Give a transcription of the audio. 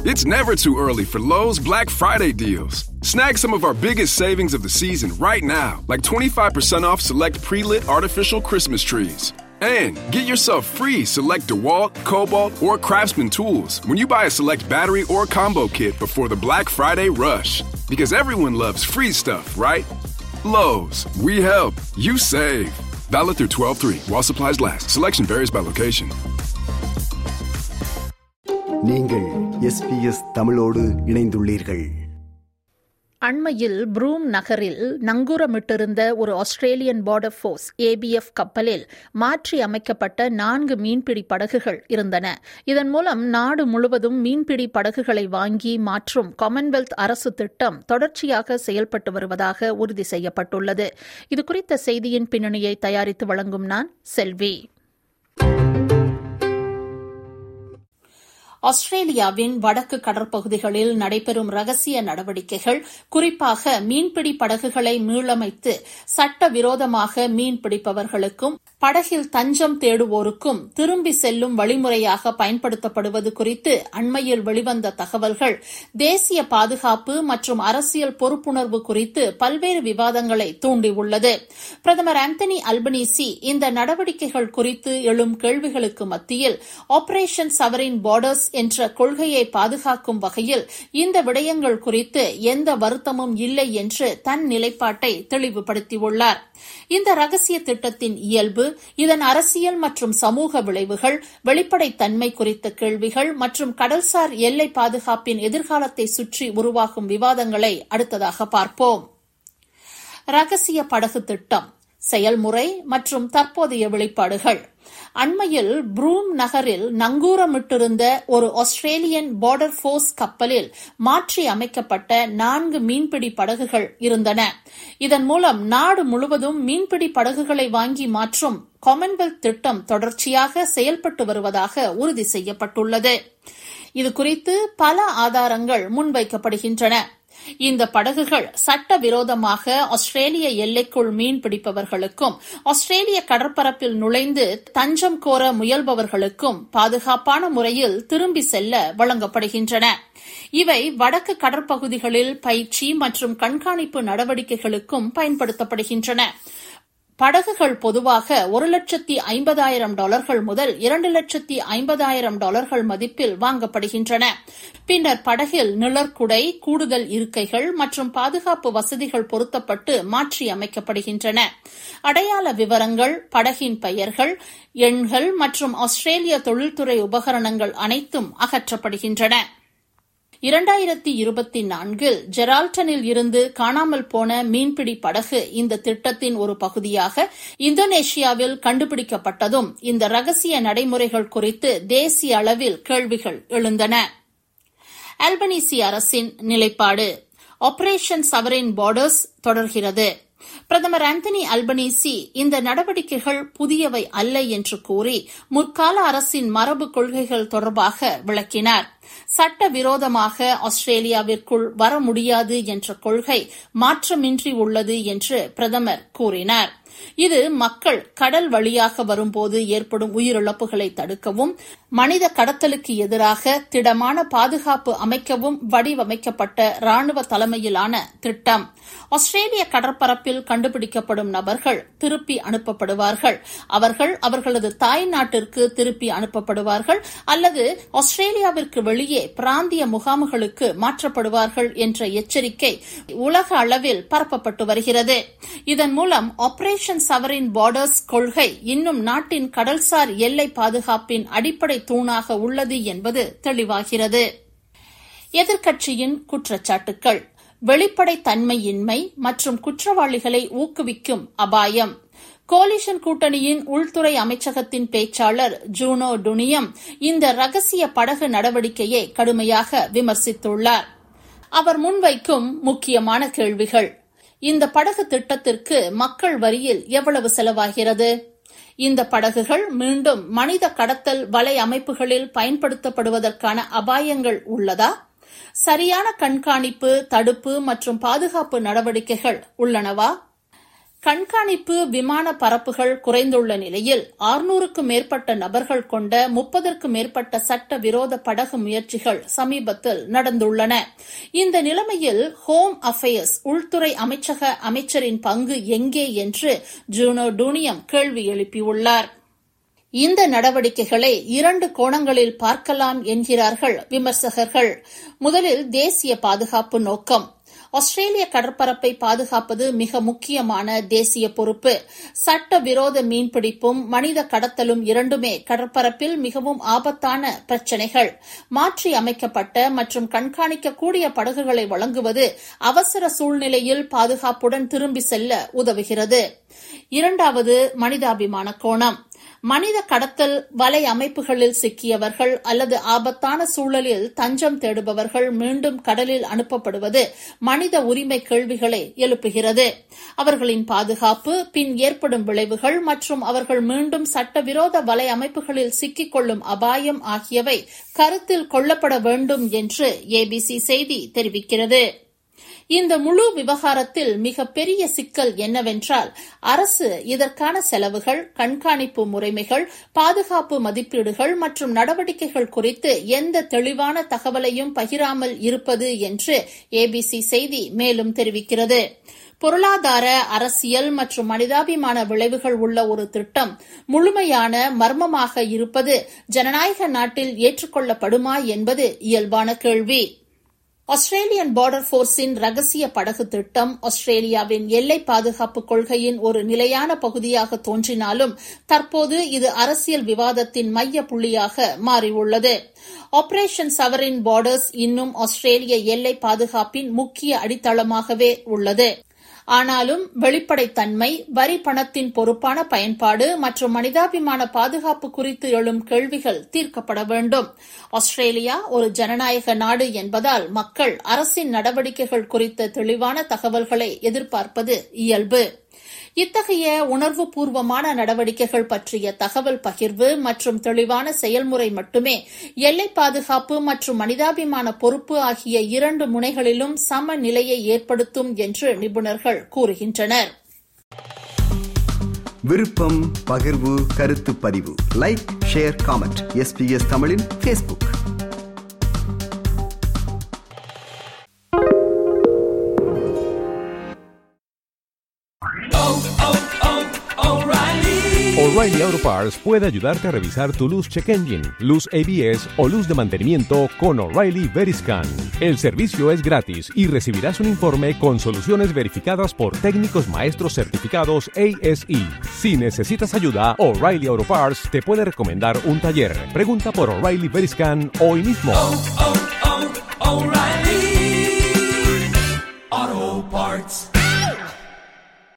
It's never too early for Lowe's Black Friday deals. Snag some of our biggest savings of the season right now, like 25% off select pre lit artificial Christmas trees. And get yourself free select DeWalt, Cobalt, or Craftsman tools when you buy a select battery or combo kit before the Black Friday rush. Because everyone loves free stuff, right? Lowe's, we help, you save. Valid through 12 3 while supplies last. Selection varies by location. நீங்கள் SBS தமிழோடு இணைந்துள்ளீர்கள் அண்மையில் broom நகரில் நங்கூரமிட்டிருந்த ஒரு Australian border force APF கப்பலில் மாற்றி அமைக்கப்பட்ட நான்கு மீன்பிடி படகுகள் இருந்தன இதன் மூலம் நாடு முழுவதும் மீன்பிடி படகுகளை வாங்கி மாற்றும் காமன்வெல்த் அரசு திட்டம் தொடர்ச்சியாக செயல்பட்டு வருவதாக உறுதி செய்யப்பட்டுள்ளது இதுகுறித்த செய்தியின் பின்னணியை தயாரித்து வழங்கும் நான் செல்வி ஆஸ்திரேலியாவின் வடக்கு கடற்பகுதிகளில் நடைபெறும் ரகசிய நடவடிக்கைகள் குறிப்பாக மீன்பிடி படகுகளை மீளமைத்து சட்டவிரோதமாக மீன் பிடிப்பவர்களுக்கும் படகில் தஞ்சம் தேடுவோருக்கும் திரும்பி செல்லும் வழிமுறையாக பயன்படுத்தப்படுவது குறித்து அண்மையில் வெளிவந்த தகவல்கள் தேசிய பாதுகாப்பு மற்றும் அரசியல் பொறுப்புணர்வு குறித்து பல்வேறு விவாதங்களை தூண்டியுள்ளது பிரதமர் ஆந்தனி அல்பனீசி இந்த நடவடிக்கைகள் குறித்து எழும் கேள்விகளுக்கு மத்தியில் ஆபரேஷன் சவரின் பார்டர்ஸ் என்ற கொள்கையை பாதுகாக்கும் வகையில் இந்த விடயங்கள் குறித்து எந்த வருத்தமும் இல்லை என்று தன் நிலைப்பாட்டை தெளிவுபடுத்தியுள்ளார் இந்த ரகசிய திட்டத்தின் இயல்பு இதன் அரசியல் மற்றும் சமூக விளைவுகள் வெளிப்படைத்தன்மை குறித்த கேள்விகள் மற்றும் கடல்சார் எல்லை பாதுகாப்பின் எதிர்காலத்தை சுற்றி உருவாகும் விவாதங்களை அடுத்ததாக பார்ப்போம் ரகசிய படகு திட்டம் செயல்முறை மற்றும் தற்போதைய வெளிப்பாடுகள் அண்மையில் ப்ரூம் நகரில் நங்கூரமிட்டிருந்த ஒரு ஆஸ்திரேலியன் பார்டர் ஃபோர்ஸ் கப்பலில் மாற்றி அமைக்கப்பட்ட நான்கு மீன்பிடி படகுகள் இருந்தன இதன் மூலம் நாடு முழுவதும் மீன்பிடி படகுகளை வாங்கி மாற்றும் காமன்வெல்த் திட்டம் தொடர்ச்சியாக செயல்பட்டு வருவதாக உறுதி செய்யப்பட்டுள்ளது இதுகுறித்து பல ஆதாரங்கள் முன்வைக்கப்படுகின்றன இந்த படகுகள் சட்டவிரோதமாக ஆஸ்திரேலிய எல்லைக்குள் மீன் பிடிப்பவர்களுக்கும் ஆஸ்திரேலிய கடற்பரப்பில் நுழைந்து தஞ்சம் கோர முயல்பவர்களுக்கும் பாதுகாப்பான முறையில் திரும்பி செல்ல வழங்கப்படுகின்றன இவை வடக்கு கடற்பகுதிகளில் பயிற்சி மற்றும் கண்காணிப்பு நடவடிக்கைகளுக்கும் பயன்படுத்தப்படுகின்றன படகுகள் பொதுவாக ஒரு லட்சத்தி ஐம்பதாயிரம் டாலர்கள் முதல் இரண்டு லட்சத்தி ஐம்பதாயிரம் டாலர்கள் மதிப்பில் வாங்கப்படுகின்றன பின்னர் படகில் நிழற்குடை கூடுதல் இருக்கைகள் மற்றும் பாதுகாப்பு வசதிகள் பொருத்தப்பட்டு மாற்றி அமைக்கப்படுகின்றன அடையாள விவரங்கள் படகின் பெயர்கள் எண்கள் மற்றும் ஆஸ்திரேலிய தொழில்துறை உபகரணங்கள் அனைத்தும் அகற்றப்படுகின்றன இரண்டாயிரத்தி இருபத்தி நான்கில் ஜெரால்டனில் இருந்து காணாமல் போன மீன்பிடி படகு இந்த திட்டத்தின் ஒரு பகுதியாக இந்தோனேஷியாவில் கண்டுபிடிக்கப்பட்டதும் இந்த ரகசிய நடைமுறைகள் குறித்து தேசிய அளவில் கேள்விகள் எழுந்தன அல்பனீசி அரசின் நிலைப்பாடு ஆபரேஷன் சவரின் பார்டர்ஸ் தொடர்கிறது பிரதமர் ஆந்தனி அல்பனீசி இந்த நடவடிக்கைகள் புதியவை அல்ல என்று கூறி முற்கால அரசின் மரபு கொள்கைகள் தொடர்பாக விளக்கினார் சட்டவிரோதமாக ஆஸ்திரேலியாவிற்குள் வர முடியாது என்ற கொள்கை மாற்றமின்றி உள்ளது என்று பிரதமர் கூறினார் இது மக்கள் கடல் வழியாக வரும்போது ஏற்படும் உயிரிழப்புகளை தடுக்கவும் மனித கடத்தலுக்கு எதிராக திடமான பாதுகாப்பு அமைக்கவும் வடிவமைக்கப்பட்ட ராணுவ தலைமையிலான திட்டம் ஆஸ்திரேலிய கடற்பரப்பில் கண்டுபிடிக்கப்படும் நபர்கள் திருப்பி அனுப்பப்படுவார்கள் அவர்கள் அவர்களது தாய் நாட்டிற்கு திருப்பி அனுப்பப்படுவார்கள் அல்லது ஆஸ்திரேலியாவிற்கு வெளியே பிராந்திய முகாம்களுக்கு மாற்றப்படுவார்கள் என்ற எச்சரிக்கை உலக அளவில் பரப்பப்பட்டு வருகிறது இதன் மூலம் ஆபரேஷன் சவரின் பார்டர்ஸ் கொள்கை இன்னும் நாட்டின் கடல்சார் எல்லை பாதுகாப்பின் அடிப்படை தூணாக உள்ளது என்பது தெளிவாகிறது எதிர்க்கட்சியின் குற்றச்சாட்டுகள் வெளிப்படைத்தன்மையின்மை மற்றும் குற்றவாளிகளை ஊக்குவிக்கும் அபாயம் கோலிஷன் கூட்டணியின் உள்துறை அமைச்சகத்தின் பேச்சாளர் ஜூனோ டுனியம் இந்த ரகசிய படகு நடவடிக்கையை கடுமையாக விமர்சித்துள்ளார் அவர் முன்வைக்கும் முக்கியமான கேள்விகள் இந்த படகு திட்டத்திற்கு மக்கள் வரியில் எவ்வளவு செலவாகிறது இந்த படகுகள் மீண்டும் மனித கடத்தல் வலை அமைப்புகளில் பயன்படுத்தப்படுவதற்கான அபாயங்கள் உள்ளதா சரியான கண்காணிப்பு தடுப்பு மற்றும் பாதுகாப்பு நடவடிக்கைகள் உள்ளனவா கண்காணிப்பு விமான பரப்புகள் குறைந்துள்ள நிலையில் ஆறுநூறுக்கும் மேற்பட்ட நபர்கள் கொண்ட முப்பதற்கும் மேற்பட்ட சட்ட விரோத படகு முயற்சிகள் சமீபத்தில் நடந்துள்ளன இந்த நிலைமையில் ஹோம் அஃபேர்ஸ் உள்துறை அமைச்சக அமைச்சரின் பங்கு எங்கே என்று ஜூனோ டூனியம் கேள்வி எழுப்பியுள்ளார் இந்த நடவடிக்கைகளை இரண்டு கோணங்களில் பார்க்கலாம் என்கிறார்கள் விமர்சகர்கள் முதலில் தேசிய பாதுகாப்பு நோக்கம் ஆஸ்திரேலிய கடற்பரப்பை பாதுகாப்பது மிக முக்கியமான தேசிய பொறுப்பு சட்ட விரோத மீன்பிடிப்பும் மனித கடத்தலும் இரண்டுமே கடற்பரப்பில் மிகவும் ஆபத்தான பிரச்சினைகள் மாற்றி அமைக்கப்பட்ட மற்றும் கண்காணிக்கக்கூடிய படகுகளை வழங்குவது அவசர சூழ்நிலையில் பாதுகாப்புடன் திரும்பி செல்ல உதவுகிறது இரண்டாவது மனிதாபிமான கோணம் மனித கடத்தல் வலை அமைப்புகளில் சிக்கியவர்கள் அல்லது ஆபத்தான சூழலில் தஞ்சம் தேடுபவர்கள் மீண்டும் கடலில் அனுப்பப்படுவது மனித உரிமை கேள்விகளை எழுப்புகிறது அவர்களின் பாதுகாப்பு பின் ஏற்படும் விளைவுகள் மற்றும் அவர்கள் மீண்டும் சட்டவிரோத வலை அமைப்புகளில் சிக்கிக் கொள்ளும் அபாயம் ஆகியவை கருத்தில் கொள்ளப்பட வேண்டும் என்று ஏபிசி செய்தி தெரிவிக்கிறது இந்த முழு விவகாரத்தில் மிகப்பெரிய சிக்கல் என்னவென்றால் அரசு இதற்கான செலவுகள் கண்காணிப்பு முறைமைகள் பாதுகாப்பு மதிப்பீடுகள் மற்றும் நடவடிக்கைகள் குறித்து எந்த தெளிவான தகவலையும் பகிராமல் இருப்பது என்று ஏபிசி செய்தி மேலும் தெரிவிக்கிறது பொருளாதார அரசியல் மற்றும் மனிதாபிமான விளைவுகள் உள்ள ஒரு திட்டம் முழுமையான மர்மமாக இருப்பது ஜனநாயக நாட்டில் ஏற்றுக்கொள்ளப்படுமா என்பது இயல்பான கேள்வி ஆஸ்திரேலியன் பார்டர் போர்ஸின் ரகசிய படகு திட்டம் ஆஸ்திரேலியாவின் எல்லை பாதுகாப்பு கொள்கையின் ஒரு நிலையான பகுதியாக தோன்றினாலும் தற்போது இது அரசியல் விவாதத்தின் மைய புள்ளியாக மாறியுள்ளது ஆபரேஷன் சவரின் பார்டர்ஸ் இன்னும் ஆஸ்திரேலிய எல்லை பாதுகாப்பின் முக்கிய அடித்தளமாகவே உள்ளது ஆனாலும் வெளிப்படைத்தன்மை வரி பணத்தின் பொறுப்பான பயன்பாடு மற்றும் மனிதாபிமான பாதுகாப்பு குறித்து எழும் கேள்விகள் தீர்க்கப்பட வேண்டும் ஆஸ்திரேலியா ஒரு ஜனநாயக நாடு என்பதால் மக்கள் அரசின் நடவடிக்கைகள் குறித்த தெளிவான தகவல்களை எதிர்பார்ப்பது இயல்பு இத்தகைய உணர்வுபூர்வமான நடவடிக்கைகள் பற்றிய தகவல் பகிர்வு மற்றும் தெளிவான செயல்முறை மட்டுமே எல்லை பாதுகாப்பு மற்றும் மனிதாபிமான பொறுப்பு ஆகிய இரண்டு முனைகளிலும் சமநிலையை ஏற்படுத்தும் என்று நிபுணர்கள் கூறுகின்றனர் விருப்பம் பகிர்வு கருத்து பதிவு லைக் ஷேர் காமெண்ட் எஸ்பிஎஸ் தமிழின் Facebook O'Reilly Auto Parts puede ayudarte a revisar tu luz check engine, luz ABS o luz de mantenimiento con O'Reilly Veriscan. El servicio es gratis y recibirás un informe con soluciones verificadas por técnicos maestros certificados ASE. Si necesitas ayuda, O'Reilly Auto Parts te puede recomendar un taller. Pregunta por O'Reilly Veriscan hoy mismo. oh, oh, O'Reilly Auto Parts.